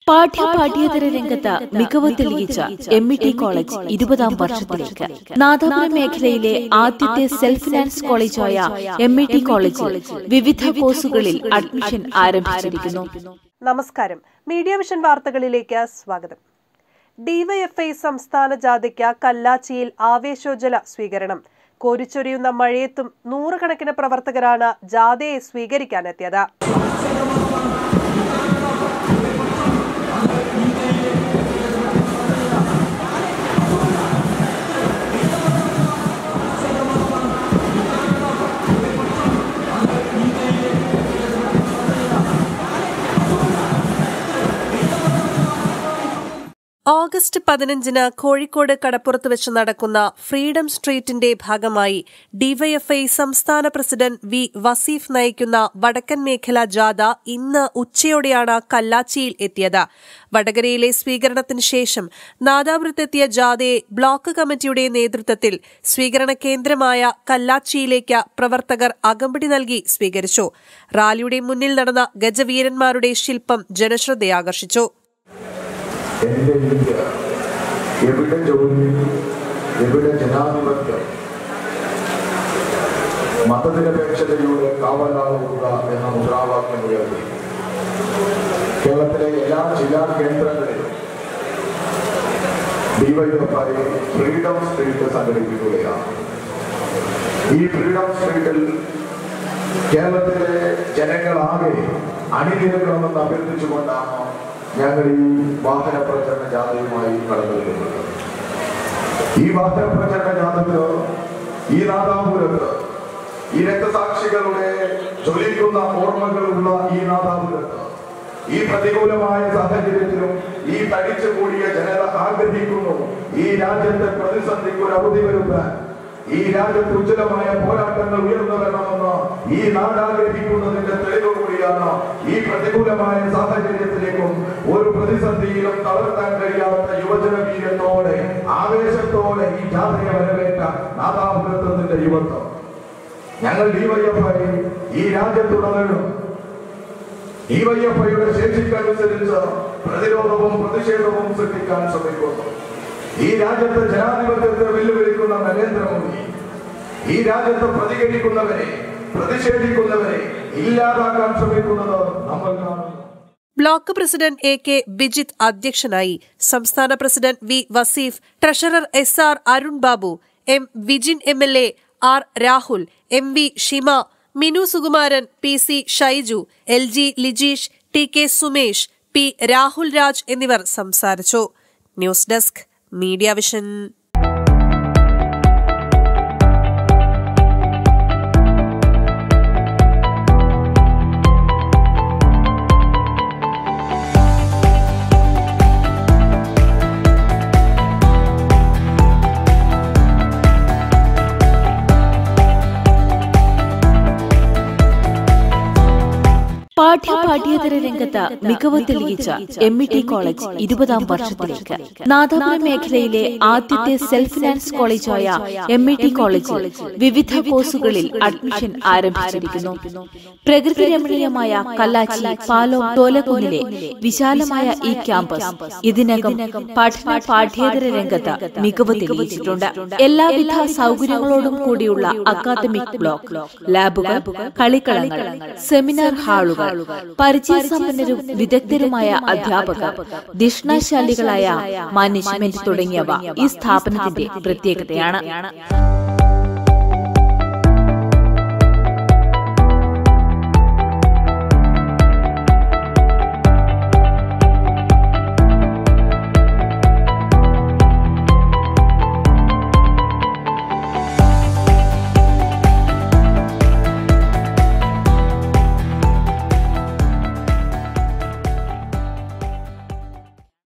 പാഠ്യ പാഠ്യേതര രംഗത്ത് മികവ് തെളിയിച്ച എം ഇ ടി കോളേജ് ഇരുപതാം വർഷത്തിലേക്ക് നാദാപുരം മേഖലയിലെ ആദ്യത്തെ സെൽഫ് ഫിനാൻസ് കോളേജായ എം ഇ ടി കോളേജിൽ വിവിധ കോഴ്സുകളിൽ അഡ്മിഷൻ ആരംഭിച്ചിരിക്കുന്നു നമസ്കാരം മീഡിയ വിഷൻ വാർത്തകളിലേക്ക് സ്വാഗതം ഡിവൈഎഫ്ഐ സംസ്ഥാന ജാഥയ്ക്ക് കല്ലാച്ചിയിൽ ആവേശോജ്വല സ്വീകരണം കോരിച്ചൊരിയുന്ന മഴയത്തും നൂറുകണക്കിന് പ്രവർത്തകരാണ് ജാഥയെ സ്വീകരിക്കാനെത്തിയത് ഓഗസ്റ്റ് പതിനഞ്ചിന് കോഴിക്കോട് കടപ്പുറത്ത് വെച്ച് നടക്കുന്ന ഫ്രീഡം സ്ട്രീറ്റിന്റെ ഭാഗമായി ഡിവൈഎഫ്ഐ സംസ്ഥാന പ്രസിഡന്റ് വി വസീഫ് നയിക്കുന്ന വടക്കൻ മേഖല ജാഥ ഇന്ന് ഉച്ചയോടെയാണ് കല്ലാച്ചിയിൽ എത്തിയത് വടകരയിലെ സ്വീകരണത്തിന് ശേഷം നാദാപുരത്തെത്തിയ ജാഥയെ ബ്ലോക്ക് കമ്മിറ്റിയുടെ നേതൃത്വത്തിൽ സ്വീകരണ കേന്ദ്രമായ കല്ലാച്ചിയിലേക്ക് പ്രവർത്തകർ അകമ്പടി നൽകി സ്വീകരിച്ചു റാലിയുടെ മുന്നിൽ നടന്ന ഗജവീരന്മാരുടെ ശില്പം ജനശ്രദ്ധയാകർഷിച്ചു എന്റെ ഇന്ത്യ എവിടെ ജോലി എവിടെ ജനാധിപത്യം മതനിരപേക്ഷതയുടെ കാവലാവുക എന്ന മുദ്രാവാക്യം ഉയർത്തി കേരളത്തിലെ എല്ലാ ജില്ലാ കേന്ദ്രങ്ങളിലും ഡിവൈഎഫ്ഐ ഫ്രീഡം സ്ട്രീറ്റ് സംഘടിപ്പിക്കുകയാണ് ഈ ഫ്രീഡം സ്ട്രീറ്റിൽ കേരളത്തിലെ ജനങ്ങളാകെ അണിനിരക്കണമെന്ന് അഭ്യർത്ഥിച്ചുകൊണ്ടാണ് ഞങ്ങൾ ഈ വാഹന പ്രചരണ ജാഥയുമായി കടന്നു വരുന്നത് ഈ വാഹന പ്രചരണ ജാഥക്ക് ഈ നാദാപുരത്ത് ഈ രക്തസാക്ഷികളുടെ ജ്വലിക്കുന്ന ഓർമ്മകളുള്ള ഈ നാദാപുരത്ത് ഈ പ്രതികൂലമായ സാഹചര്യത്തിലും ഈ തടിച്ചു കൂടിയ ജനത ആഗ്രഹിക്കുന്നു ഈ രാജ്യത്തെ പ്രതിസന്ധിക്ക് ഒരു അവധി വരുത്താൻ ഈ രാജ്യത്ത് ഉജ്ജ്വലമായ പോരാട്ടങ്ങൾ ഉയർന്നു വരണമെന്ന് ഈ നാട് ആഗ്രഹിക്കുന്നതിന്റെ തെളിവ് കൂടിയാണ് ഈ പ്രതികൂലമായ സാഹചര്യത്തിലേക്കും ഒരു പ്രതിസന്ധിയിലും തളർത്താൻ കഴിയാത്ത യുവജന വീര്യത്തോടെ ആവേശത്തോടെ ഈ ജാഥയെ വരവേറ്റ നാദാപുരത്വത്തിന്റെ യുവത്വം ഞങ്ങൾ ഡിവൈഎഫ്ഐ ഈ രാജ്യത്തുടനീളം ഡിവൈഎഫ്ഐയുടെ ശേഷിക്കനുസരിച്ച് പ്രതിരോധവും പ്രതിഷേധവും സൃഷ്ടിക്കാൻ ശ്രമിക്കുന്നു ഈ രാജ്യത്ത് ജനാധിപത്യത്തെ വെല്ലുവിളിക്കുന്ന നരേന്ദ്രമോദി ഈ രാജ്യത്ത് പ്രതികരിക്കുന്നവരെ പ്രതിഷേധിക്കുന്നവരെ ഇല്ലാതാക്കാൻ ശ്രമിക്കുന്നത് നമ്മൾ കാണുന്നു block president A K Bijith അധ്യക്ഷനായി സംസ്ഥാന president V Vasif treasurer S R Arun Babu M Vijin M L A R Rahul M V Shima Minu Sukumaran P C Shaiju L G Lijeesh T K Sumesh P Rahul Raj എന്നിവർ സംസാരിച്ചു ന്യൂസ് ഡെസ്ക് മീഡിയ വിഷൻ പാഠ്യ പാഠ്യേതര രംഗത്ത് മികവ് തെളിയിച്ച എം ഇ ടി കോളേജ് ഇരുപതാം വർഷത്തിലേക്ക് നാദാപുരം മേഖലയിലെ ആദ്യത്തെ സെൽഫ് ഫിനാൻസ് കോളേജായ എം ഇ ടി കോളേജിൽ വിവിധ കോഴ്സുകളിൽ അഡ്മിഷൻ ആരംഭിച്ചിരിക്കുന്നു പ്രകൃതി രമണീയമായ കല്ലാച്ചി പാലോ തോലക്കുന്നിലെ വിശാലമായ ഈ ക്യാമ്പസ് ഇതിനകം പഠന പാഠ്യേതര രംഗത്ത് മികവ് തെളിയിച്ചിട്ടുണ്ട് എല്ലാവിധ സൗകര്യങ്ങളോടും കൂടിയുള്ള അക്കാദമിക് ബ്ലോക്ക് ലാബുകൾ കളിക്കളങ്ങൾ സെമിനാർ ഹാളുകൾ പരിചയസമ്പന്നരും വിദഗ്ധരുമായ അധ്യാപകർ ദിഷ്ണാശാലികളായ മാനേജ്മെന്റ് തുടങ്ങിയവ ഈ സ്ഥാപനത്തിന്റെ പ്രത്യേകതയാണ്